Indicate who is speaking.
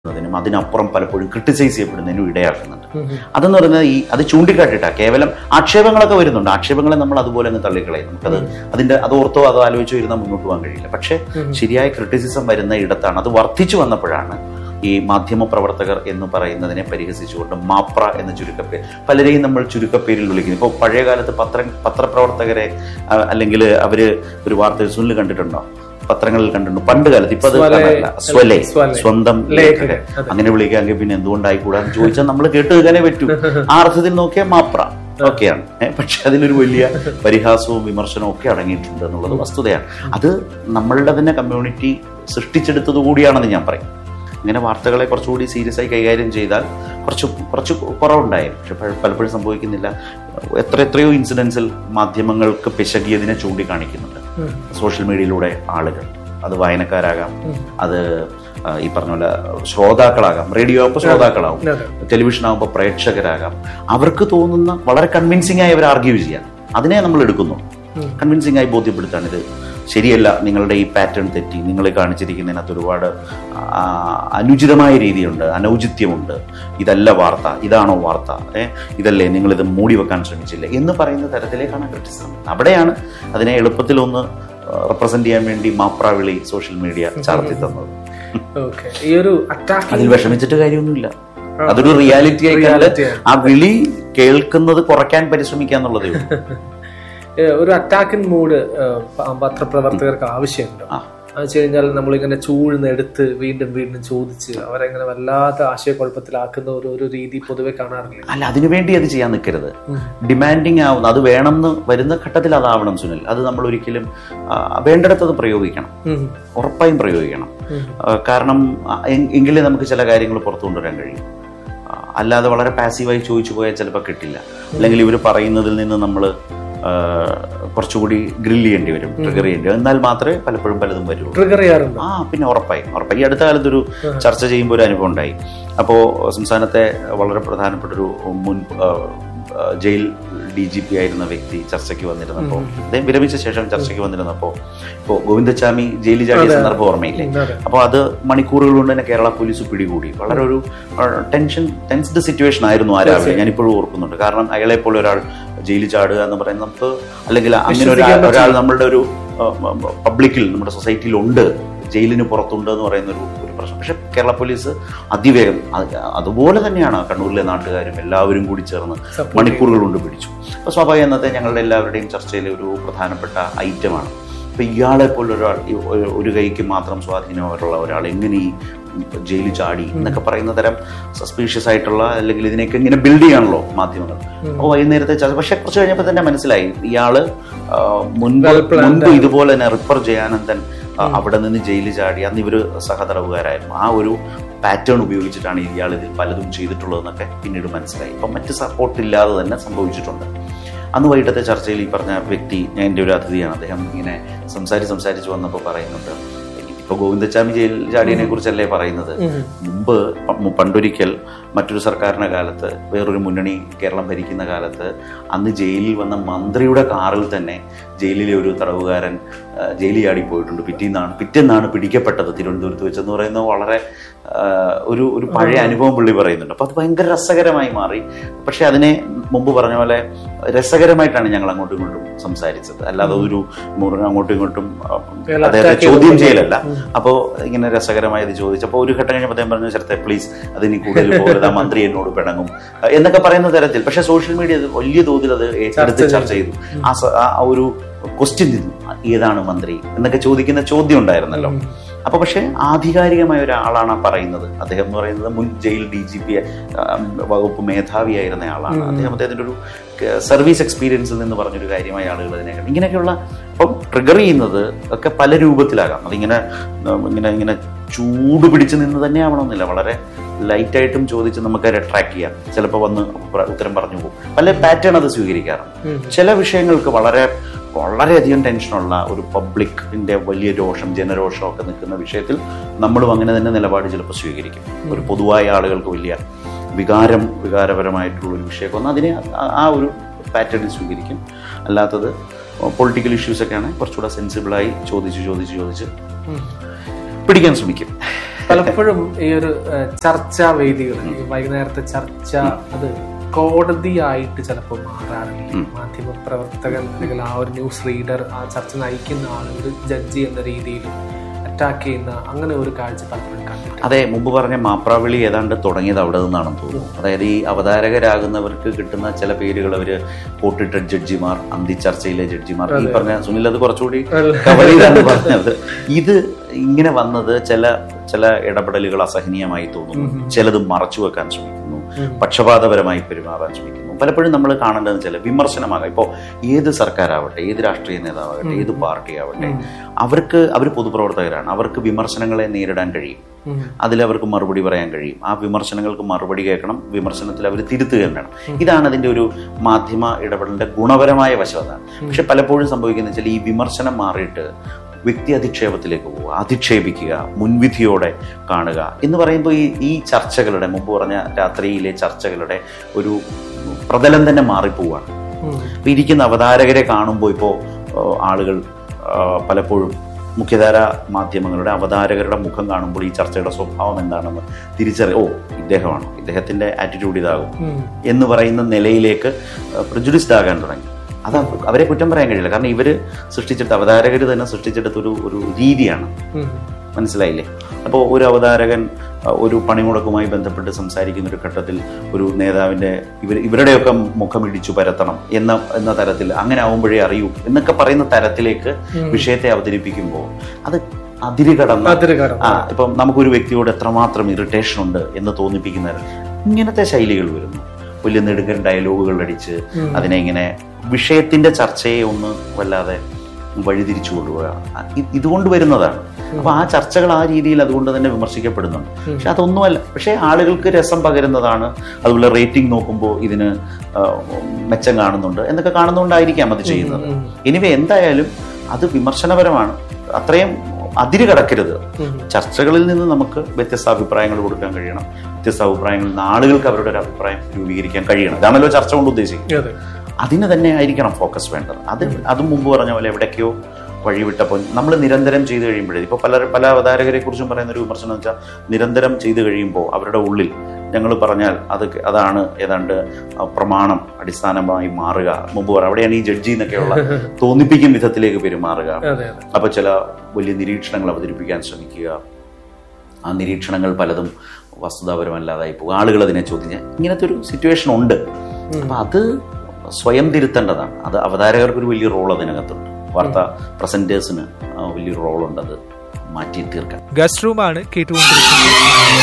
Speaker 1: ും അതിനപ്പുറം പലപ്പോഴും ക്രിട്ടിസൈസ് ചെയ്യപ്പെടുന്നതിനും ഇടയാക്കുന്നുണ്ട് അതെന്ന് പറയുന്നത് ഈ അത് ചൂണ്ടിക്കാട്ടിട്ടാ കേവലം ആക്ഷേപങ്ങളൊക്കെ വരുന്നുണ്ട് ആക്ഷേപങ്ങളെ നമ്മൾ അതുപോലെ അങ്ങ് തള്ളിക്കളയും നമുക്കത് അതിന്റെ അത് ഓർത്തോ അതോ ആലോചിച്ചോ ഇരുന്നാൽ മുന്നോട്ട് പോകാൻ കഴിയില്ല പക്ഷേ ശരിയായ ക്രിറ്റിസിസം വരുന്ന ഇടത്താണ് അത് വർദ്ധിച്ചു വന്നപ്പോഴാണ് ഈ മാധ്യമ പ്രവർത്തകർ എന്ന് പറയുന്നതിനെ പരിഹസിച്ചുകൊണ്ട് മാപ്ര എന്ന ചുരുക്കപ്പേര് പലരെയും നമ്മൾ ചുരുക്കപ്പേരിൽ വിളിക്കുന്നു ഇപ്പോൾ പഴയ കാലത്ത് പത്ര പത്രപ്രവർത്തകരെ ആ, അല്ലെങ്കിൽ അവര് ഒരു വാർത്ത സുനിൽ കണ്ടിട്ടുണ്ടോ പത്രങ്ങളിൽ കണ്ടിട്ടുണ്ട് പണ്ട് കാലത്ത് ഇപ്പൊ അത്
Speaker 2: സ്വലേ,
Speaker 1: കാണാനില്ല. സ്വലേ
Speaker 2: സ്വലേ.
Speaker 1: സ്വന്തം
Speaker 2: ലേഖകൻ.
Speaker 1: ലേഖകൻ
Speaker 2: അതെ.
Speaker 1: അങ്ങനെ വിളിക്കാമെങ്കിൽ പിന്നെ എന്തുകൊണ്ടായിക്കൂടാന്ന് ചോദിച്ചാൽ നമ്മൾ കേട്ട് നിൽക്കാനേ പറ്റൂ ആ അർത്ഥത്തിൽ നോക്കിയാൽ മാപ്ര ഒക്കെയാണ് ഏഹ് പക്ഷെ അതിലൊരു വലിയ പരിഹാസവും വിമർശനവും ഒക്കെ അടങ്ങിയിട്ടുണ്ട് എന്നുള്ളത് വസ്തുതയാണ് അത് നമ്മളുടെ തന്നെ കമ്മ്യൂണിറ്റി സൃഷ്ടിച്ചെടുത്തത് കൂടിയാണെന്ന് ഞാൻ പറയും ഇങ്ങനെ വാർത്തകളെ കുറച്ചുകൂടി സീരിയസ് ആയി കൈകാര്യം ചെയ്താൽ കുറച്ച് കുറച്ച് കുറവുണ്ടായിരുന്നു പക്ഷെ പല- പലപ്പോഴും സംഭവിക്കുന്നില്ല എത്ര എത്രയോ ഇൻസിഡൻസിൽ മാധ്യമങ്ങൾക്ക് പിശകിയതിനെ ചൂണ്ടിക്കാണിക്കുന്നുണ്ട് സോഷ്യൽ മീഡിയയിലൂടെ ആളുകൾ അത് വായനക്കാരാകാം അത് ആ, ഈ പറഞ്ഞ പോലെ ശ്രോതാക്കളാകാം റേഡിയോ ആകുമ്പോൾ ശ്രോതാക്കളാവും
Speaker 2: അതെ.
Speaker 1: ടെലിവിഷൻ ആകുമ്പോൾ പ്രേക്ഷകരാകാം അവർക്ക് തോന്നുന്ന വളരെ കൺവിൻസിംഗ് ആയി അവർ ആർഗ്യൂ ചെയ്യാം അതിനെ നമ്മൾ എടുക്കുന്നു കൺവിൻസിംഗ് ആയി ബോധ്യപ്പെടുത്താണ് ഇത് ശരിയല്ല നിങ്ങളുടെ ഈ പാറ്റേൺ തെറ്റി നിങ്ങൾ കാണിച്ചിരിക്കുന്നതിനകത്ത് ഒരുപാട് ആ, അനുചിതമായ രീതിയുണ്ട് അനൗചിത്യമുണ്ട് ഇതല്ല വാർത്ത ഇതാണോ വാർത്ത ഏ ഇതല്ലേ നിങ്ങളിത് മൂടി വെക്കാൻ ശ്രമിച്ചില്ലേ എന്ന് പറയുന്ന തരത്തിലേക്കാണ് ക്രിറ്റിസിസം അവിടെയാണ് അതിനെ എളുപ്പത്തിൽ ഒന്ന് റെപ്രസെന്റ് ചെയ്യാൻ വേണ്ടി മാപ്രാവിളി സോഷ്യൽ മീഡിയ ചാർത്തി തന്നത്
Speaker 2: ഓക്കെ ഈ ഒരു അറ്റാക്കിംഗ്
Speaker 1: അതിൽ വിഷമിച്ചിട്ട് കാര്യമൊന്നുമില്ല അതൊരു റിയാലിറ്റി ആയി കണ്ട്
Speaker 2: Reality ആണ്.
Speaker 1: ആ വിളി കേൾക്കുന്നത് കുറയ്ക്കാൻ പരിശ്രമിക്കുക എന്നുള്ളതേ ഉള്ളൂ
Speaker 2: ഒരു അറ്റാക്കിൻ മൂഡ് പത്രപ്രവർത്തകർക്ക് ആവശ്യമുണ്ട്
Speaker 1: ആ.
Speaker 2: എന്ന് വെച്ച് കഴിഞ്ഞാൽ നമ്മളിങ്ങനെ ചൂഴ്ന്നെടുത്ത് വീണ്ടും വീണ്ടും ചോദിച്ച് അവരെങ്ങനെ വല്ലാത്ത ആശയക്കുഴപ്പത്തിലാക്കുന്ന ഒരു ഒരു രീതി പൊതുവെ കാണാറില്ല
Speaker 1: അല്ല അതിനുവേണ്ടി അത് ചെയ്യാൻ നിൽക്കരുത് ഡിമാൻഡിങ് ആവുന്ന അത് വേണമെന്ന് വരുന്ന ഘട്ടത്തിൽ അതാവണം സുനിൽ അത് നമ്മൾ ഒരിക്കലും ആ, വേണ്ടിടത്ത് അത് പ്രയോഗിക്കണം
Speaker 2: ഉം.
Speaker 1: ഉറപ്പായും പ്രയോഗിക്കണം ആ, കാരണം ആ, എ- എങ്കിലേ നമുക്ക് ചില കാര്യങ്ങൾ പുറത്തു കൊണ്ടുവരാൻ കഴിയും ആ, അല്ലാതെ വളരെ പാസീവായി ചോദിച്ചു പോയാൽ ചിലപ്പോൾ കിട്ടില്ല അല്ലെങ്കിൽ ഇവർ പറയുന്നതിൽ നിന്ന് നമ്മൾ കുറച്ചുകൂടി ഗ്രിൽ ചെയ്യേണ്ടി വരും ട്രിഗർ ചെയ്യേണ്ടി വരും എന്നാൽ മാത്രമേ പലപ്പോഴും പലതും വരുള്ളൂ
Speaker 2: ട്രിഗർ ചെയ്യാറുണ്ട്
Speaker 1: ആ പിന്നെ ഉറപ്പായി ഉറപ്പായി ഈ അടുത്ത കാലത്ത് ഒരു ചർച്ച ചെയ്യുമ്പോൾ ഒരു അനുഭവം ഉണ്ടായി അപ്പോൾ സംസ്ഥാനത്തെ വളരെ പ്രധാനപ്പെട്ട ഒരു മുൻ ആ, ആ, ജയിൽ ഡി ജി പി ആയിരുന്ന വ്യക്തി ചർച്ചയ്ക്ക് വന്നിരുന്നപ്പോൾ അദ്ദേഹം വിരമിച്ച ശേഷം ചർച്ചയ്ക്ക് വന്നിരുന്നപ്പോൾ ഇപ്പോൾ ഗോവിന്ദച്ചാമി ജയിലിൽ ചാടിയ സന്ദർഭം ഓർമ്മയില്ലേ
Speaker 2: ഉം, അതെ.
Speaker 1: അപ്പോൾ അത് മണിക്കൂറുകൾ കൊണ്ട് തന്നെ കേരള പോലീസ് പിടികൂടി വളരെ ഒരു ടെൻഷൻ ടെൻസ്ഡ് സിറ്റുവേഷൻ ആയിരുന്നു ആ രാവിലെ ഞാൻ ഇപ്പോഴും ഓർക്കുന്നുണ്ട് കാരണം അയാളെ പോലെ ഒരാൾ ജയിലിൽ ചാടുക എന്ന് പറയുന്നത് നമുക്ക് അല്ലെങ്കിൽ അങ്ങനെ ഒരു ഒരാൾ നമ്മളുടെ ഒരു പബ്ലിക്കിൽ നമ്മുടെ സൊസൈറ്റിയിൽ ഉണ്ട് ജയിലിന് പുറത്തുണ്ട് എന്ന് പറയുന്ന ഒരു ഒരു പ്രശ്നം പക്ഷെ കേരള പോലീസ് അതിവേഗം അത് അതുപോലെ തന്നെയാണ് കണ്ണൂരിലെ നാട്ടുകാരും എല്ലാവരും കൂടി ചേർന്ന്
Speaker 2: Support
Speaker 1: മണിക്കൂറുകൾ കൊണ്ട് പിടിച്ചു അപ്പോൾ സ്വാഭാവികം എന്നത്തെ ഞങ്ങളുടെ എല്ലാവരുടെയും ചർച്ചയിലെ ഒരു പ്രധാനപ്പെട്ട ഐറ്റമാണ് ഇപ്പൊ ഇയാളെ പോലെ ഒരാൾ ഈ ഒരു- ഒരു കൈക്ക് മാത്രം സ്വാധീനമുള്ള ഒരാൾ എങ്ങനെ ഈ ജയിലിൽ ചാടി എന്നൊക്കെ പറയുന്ന തരം സസ്പീഷ്യസ് ആയിട്ടുള്ള അല്ലെങ്കിൽ ഇതിനെയൊക്കെ ഇങ്ങനെ ബിൽഡ് ചെയ്യാണല്ലോ മാധ്യമങ്ങൾ അപ്പോൾ വൈകുന്നേരത്തെ ചർച്ച പക്ഷെ കുറച്ച് കഴിഞ്ഞപ്പോൾ തന്നെ മനസ്സിലായി ഇയാള് ആ, മുൻപ്
Speaker 2: Well planned
Speaker 1: മുൻപ് ഇതുപോലെ തന്നെ റിപ്പർ ജയാനന്ദൻ ആ, അവിടെ നിന്ന് ജയിലിൽ ചാടി അന്ന് ഇവര് സഹതടവുകാരായിരുന്നു ആ ഒരു പാറ്റേൺ ഉപയോഗിച്ചിട്ടാണ് ഇയാൾ ഇതിൽ പലതും ചെയ്തിട്ടുള്ളതെന്നൊക്കെ പിന്നീട് മനസ്സിലായി അപ്പം മറ്റ് സപ്പോർട്ട് ഇല്ലാതെ തന്നെ സംഭവിച്ചിട്ടുണ്ട് അന്ന് വൈകിട്ടത്തെ ചർച്ചയിൽ ഈ പറഞ്ഞ വ്യക്തി ഞാൻ എൻ്റെ ഒരു അതിഥിയാണ് അദ്ദേഹം ഇങ്ങനെ സംസാരിച്ച് സംസാരിച്ച് വന്നപ്പോൾ പറയുന്നുണ്ട് ഇപ്പൊ ഗോവിന്ദച്ചാമി ജയിൽ ചാടിയതിനെ കുറിച്ചല്ലേ പറയുന്നത് മുമ്പ് പ- പണ്ടൊരിക്കൽ മറ്റൊരു സർക്കാരിന്റെ കാലത്ത് വേറൊരു മുന്നണി കേരളം ഭരിക്കുന്ന കാലത്ത് അന്ന് ജയിലിൽ വന്ന മന്ത്രിയുടെ കാറിൽ തന്നെ ജയിലിലെ ഒരു തടവുകാരൻ ആ, ജയിലിൽ ചാടി പോയിട്ടുണ്ട് പിറ്റേന്നാണ് പിറ്റേന്നാണ് പിടിക്കപ്പെട്ടത് തിരുവനന്തപുരത്ത് വെച്ചെന്ന് പറയുന്നത് വളരെ ആ, ഒരു ഒരു പഴയ അനുഭവം പുള്ളി പറയുന്നുണ്ട് അപ്പൊ അത് ഭയങ്കര രസകരമായി മാറി പക്ഷെ അതിനെ മുമ്പ് പറഞ്ഞ പോലെ രസകരമായിട്ടാണ് ഞങ്ങൾ അങ്ങോട്ടും ഇങ്ങോട്ടും സംസാരിച്ചത് അല്ലാതെ ഒരു മുറിന് അങ്ങോട്ടും ഇങ്ങോട്ടും ആ,
Speaker 2: അയാൾ
Speaker 1: അദ്ദേഹത്തെ
Speaker 2: attack
Speaker 1: ചോദ്യം
Speaker 2: ചെയ്തു.
Speaker 1: ചെയ്യലല്ല അപ്പോൾ ഇങ്ങനെ രസകരമായി ഇത് ചോദിച്ചപ്പോൾ ഒരു ഘട്ടം കഴിഞ്ഞപ്പോൾ അദ്ദേഹം പറഞ്ഞു ചേർത്തെ പ്ലീസ് അതിനി കൂടുതൽ പോകരുത് ആ മന്ത്രി എന്നോട് പിണങ്ങും അഹ് എന്നൊക്കെ പറയുന്ന തരത്തിൽ പക്ഷേ സോഷ്യൽ മീഡിയ അത് വലിയ തോതിൽ അത് ഏറ്റെടുത്ത്
Speaker 2: ചർച്ച
Speaker 1: ചർച്ച ചെയ്തു ആ സ- ആ ആ ഒരു ക്വസ്റ്റ്യൻ ചെയ്തു ഏതാണ് മന്ത്രി എന്നൊക്കെ ചോദിക്കുന്ന ചോദ്യം ഉണ്ടായിരുന്നല്ലോ അപ്പൊ പക്ഷേ ആധികാരികമായ ഒരാളാണ് ആ പറയുന്നത് അദ്ദേഹം എന്ന് പറയുന്നത് മുൻ ജയിൽ ഡി ജി പി വകുപ്പ് മേധാവിയായിരുന്ന ആളാണ് അദ്ദേഹം അദ്ദേഹത്തിന്റെ ഒരു സർവീസ് എക്സ്പീരിയൻസിൽ നിന്ന് പറഞ്ഞൊരു കാര്യമായ ആളുകൾ അതിനെ കണ്ടു ഇങ്ങനെയൊക്കെയുള്ള അപ്പം ട്രിഗർ ചെയ്യുന്നത് ഒക്കെ പല രൂപത്തിലാകാം അതിങ്ങനെ ഉം, ഇങ്ങനെ ഇങ്ങനെ ചൂട് പിടിച്ച് നിന്ന് തന്നെ ആവണമെന്നില്ല വളരെ ലൈറ്റായിട്ടും ചോദിച്ച് നമുക്ക് അട്രാക്ട് ചെയ്യാം ചിലപ്പോൾ വന്ന് പ്ര- ഉത്തരം പറഞ്ഞു പോകും പല പാറ്റേൺ അത് സ്വീകരിക്കാറുണ്ട് ചില വിഷയങ്ങൾക്ക് വളരെ വളരെയധികം ടെൻഷനുള്ള ഒരു പബ്ലിക്കിന്റെ വലിയ രോഷം ജനരോഷം ഒക്കെ നിൽക്കുന്ന വിഷയത്തിൽ നമ്മളും അങ്ങനെ തന്നെ നിലപാട് ചിലപ്പോൾ സ്വീകരിക്കും ഒരു പൊതുവായ ആളുകൾക്ക് വലിയ വികാരം വികാരപരമായിട്ടുള്ള ഒരു വിഷയമൊക്കെ വന്നാൽ അതിനെ ആ- ആ ഒരു പാറ്റേണിൽ സ്വീകരിക്കും അല്ലാത്തത് പൊളിറ്റിക്കൽ ഇഷ്യൂസൊക്കെയാണ് കുറച്ചുകൂടെ സെൻസിബിളായി ചോദിച്ച് ചോദിച്ച് ചോദിച്ച് പിടിക്കാൻ ശ്രമിക്കും
Speaker 2: പലപ്പോഴും ഈ ഒരു ഏഹ്, ചർച്ചാ വേദികൾ ഈ വൈകുന്നേരത്തെ ചർച്ച അത് കോടതിയായിട്ട് ചിലപ്പോൾ മാറാറില്ല മാധ്യമ പ്രവർത്തകൻ അല്ലെങ്കിൽ ആ ഒരു ന്യൂസ് റീഡർ ആ ചർച്ച നയിക്കുന്ന ആൾ ഒരു ജഡ്ജി എന്ന രീതിയിൽ അറ്റാക്ക് ചെയ്യുന്ന അങ്ങനെ ഒരു കാഴ്ച പലപ്പോഴും കണ്ടിട്ടുണ്ട്
Speaker 1: അതെ മുമ്പ് പറഞ്ഞ മാപ്രാവിളി ഏതാണ്ട് തുടങ്ങിയത് അവിടെ നിന്നാണെന്ന് തോന്നുന്നു അതായത് ഈ അവതാരകരാകുന്നവർക്ക് കിട്ടുന്ന ചില പേരുകൾ അവര് കോട്ടിട്ട ജഡ്ജിമാർ അന്തി ചർച്ചയിലെ ജഡ്ജിമാർ ഈ പറഞ്ഞ സുനിൽ അത് കുറച്ചുകൂടി കവർ ചെയ്താണ് പറഞ്ഞത് ഇത് ഇങ്ങനെ വന്നത് ചില ചില ഇടപെടലുകൾ അസഹനീയമായി തോന്നുന്നു ചിലത് മറച്ചു വെക്കാൻ ശ്രമിക്കുന്നു പക്ഷപാതപരമായി പെരുമാറാൻ ശ്രമിക്കുന്നു പലപ്പോഴും നമ്മൾ കാണേണ്ടതെന്ന് വെച്ചാൽ വിമർശനമാകാം ഇപ്പോൾ ഏത് സർക്കാരാവട്ടെ ഏത് രാഷ്ട്രീയ നേതാവാകട്ടെ ഏത് പാർട്ടി ആവട്ടെ അവർക്ക് അവർ പൊതുപ്രവർത്തകരാണ് അവർക്ക് വിമർശനങ്ങളെ നേരിടാൻ കഴിയും
Speaker 2: ഉം.
Speaker 1: അതിൽ അവർക്ക് മറുപടി പറയാൻ കഴിയും ആ വിമർശനങ്ങൾക്ക് മറുപടി കേൾക്കണം വിമർശനത്തിൽ അവർ തിരുത്തുകയും വേണം ഇതാണ് അതിന്റെ ഒരു മാധ്യമ ഇടപെടലിന്റെ ഗുണപരമായ വശം അതാണ് പക്ഷെ പലപ്പോഴും സംഭവിക്കുന്ന വെച്ചാൽ ഈ വിമർശനം മാറിയിട്ട് വ്യക്തി അധിക്ഷേപത്തിലേക്ക് പോവുക അധിക്ഷേപിക്കുക മുൻവിധിയോടെ കാണുക എന്ന് പറയുമ്പോൾ ഈ ഈ ചർച്ചകളുടെ മുമ്പ് പറഞ്ഞ രാത്രിയിലെ ചർച്ചകളുടെ ഒരു പ്രതലം തന്നെ മാറിപ്പോവാണ്
Speaker 2: ഉം.
Speaker 1: ഇപ്പൊ ഇരിക്കുന്ന അവതാരകരെ കാണുമ്പോൾ ഇപ്പോൾ ആളുകൾ ആ, പലപ്പോഴും മുഖ്യധാര മാധ്യമങ്ങളുടെ അവതാരകരുടെ മുഖം കാണുമ്പോൾ ഈ ചർച്ചയുടെ സ്വഭാവം എന്താണെന്ന് തിരിച്ചറി ഓ ഇദ്ദേഹമാണ് ഇദ്ദേഹത്തിന്റെ ആറ്റിറ്റ്യൂഡ് ഇതാകും
Speaker 2: ഉം.
Speaker 1: എന്ന് പറയുന്ന നിലയിലേക്ക് പ്രജുഡിസ്ഡ് ആകാൻ തുടങ്ങി അത് അവരെ കുറ്റം പറയാൻ കഴിയില്ല കാരണം ഇവര് സൃഷ്ടിച്ചെടുത്ത അവതാരകർ തന്നെ സൃഷ്ടിച്ചെടുത്ത ഒരു ഒരു രീതിയാണ്
Speaker 2: ഉം.
Speaker 1: മനസ്സിലായില്ലേ അപ്പോൾ ഒരു അവതാരകൻ അഹ്, ഒരു പണിമുടക്കുമായി ബന്ധപ്പെട്ട് സംസാരിക്കുന്ന ഒരു ഘട്ടത്തിൽ ഒരു നേതാവിന്റെ ഇവർ ഇവരുടെയൊക്കെ മുഖം ഇടിച്ചു പരത്തണം എന്ന എന്ന തരത്തിൽ അങ്ങനെ ആവുമ്പോഴേ അറിയൂ എന്നൊക്കെ പറയുന്ന തരത്തിലേക്ക് വിഷയത്തെ അവതരിപ്പിക്കുമ്പോൾ അത് അതിര് കടന്ന
Speaker 2: അതിര് കടന്നു.
Speaker 1: ആ ഇപ്പം നമുക്കൊരു വ്യക്തിയോട് എത്രമാത്രം ഇറിറ്റേഷൻ ഉണ്ട് എന്ന് തോന്നിപ്പിക്കുന്ന ഇങ്ങനത്തെ ശൈലികൾ വരുന്നു വലിയ നെടുങ്കൻ ഡയലോഗുകൾ അടിച്ച് അതിനെ ഇങ്ങനെ വിഷയത്തിന്റെ ചർച്ചയെ ഒന്ന് വല്ലാതെ വഴിതിരിച്ചു കൊണ്ടുപോവുക ആ, ഇ- ഇതുകൊണ്ട് വരുന്നതാണ് അപ്പൊ ആ ചർച്ചകൾ ആ രീതിയിൽ അതുകൊണ്ട് തന്നെ വിമർശിക്കപ്പെടുന്നുണ്ട് പക്ഷെ അതൊന്നുമല്ല പക്ഷെ ആളുകൾക്ക് രസം പകരുന്നതാണ് അതുപോലെ റേറ്റിംഗ് നോക്കുമ്പോൾ ഇതിന് ആ, മെച്ചം കാണുന്നുണ്ട് എന്നൊക്കെ കാണുന്നതുകൊണ്ടായിരിക്കാം അത് ചെയ്യുന്നത് എനിവേ എന്തായാലും അത് വിമർശനപരമാണ് അത്രയും അതിര് കടക്കരുത്
Speaker 2: ഉം.
Speaker 1: ചർച്ചകളിൽ നിന്ന് നമുക്ക് വ്യത്യസ്ത അഭിപ്രായങ്ങൾ കൊടുക്കാൻ കഴിയണം വ്യത്യസ്ത അഭിപ്രായങ്ങളിൽ നിന്ന് ആളുകൾക്ക് അവരുടെ ഒരു അഭിപ്രായം രൂപീകരിക്കാൻ കഴിയണം അതാണല്ലോ ചർച്ച കൊണ്ട് ഉദ്ദേശിക്കുന്നത്
Speaker 2: അതെ
Speaker 1: അതിന് തന്നെ ആയിരിക്കണം ഫോക്കസ് വേണ്ടത് അത് അതും മുമ്പ് പറഞ്ഞ പോലെ എവിടേക്കോ വഴിവിട്ടപ്പോൾ നമ്മൾ നിരന്തരം ചെയ്തു കഴിയുമ്പോഴേ ഇപ്പോൾ പല പല അവതാരകരെ കുറിച്ചും പറയുന്ന ഒരു വിമർശനം എന്ന് വെച്ചാൽ നിരന്തരം ചെയ്തു കഴിയുമ്പോൾ അവരുടെ ഉള്ളിൽ ഞങ്ങൾ പറഞ്ഞാൽ അത് അതാണ് ഏതാണ്ട് ആ, പ്രമാണം അടിസ്ഥാനമായി മാറുക മുമ്പ് പറ അവിടെയാണ് ഈ ജഡ്ജി എന്നൊക്കെയുള്ള തോന്നിപ്പിക്കും വിധത്തിലേക്ക് പെരുമാറുക
Speaker 2: അതെ അതെ
Speaker 1: അപ്പോൾ ചില വലിയ നിരീക്ഷണങ്ങൾ അവതരിപ്പിക്കാൻ ശ്രമിക്കുക ആ നിരീക്ഷണങ്ങൾ പലതും വസ്തുതാപരമല്ലാതായി പോകും ആളുകൾ അതിനെ ചോദ്യം ചെയ്യാൻ ഇങ്ങനത്തെ ഒരു സിറ്റുവേഷൻ ഉണ്ട് അപ്പൊ അത് സ്വയം തിരുത്തേണ്ടതാണ് അത് അവതാരകർക്ക് ഒരു വലിയ റോൾ അതിനകത്തുണ്ട് വാർത്താ പ്രസന്റേഴ്സിന് വലിയൊരു റോളുണ്ട് അത് മാറ്റി തീർക്കാൻ
Speaker 3: ഗസ്റ്റ് റൂമാണ് കേട്ടുകൊണ്ടിരിക്കുന്നത്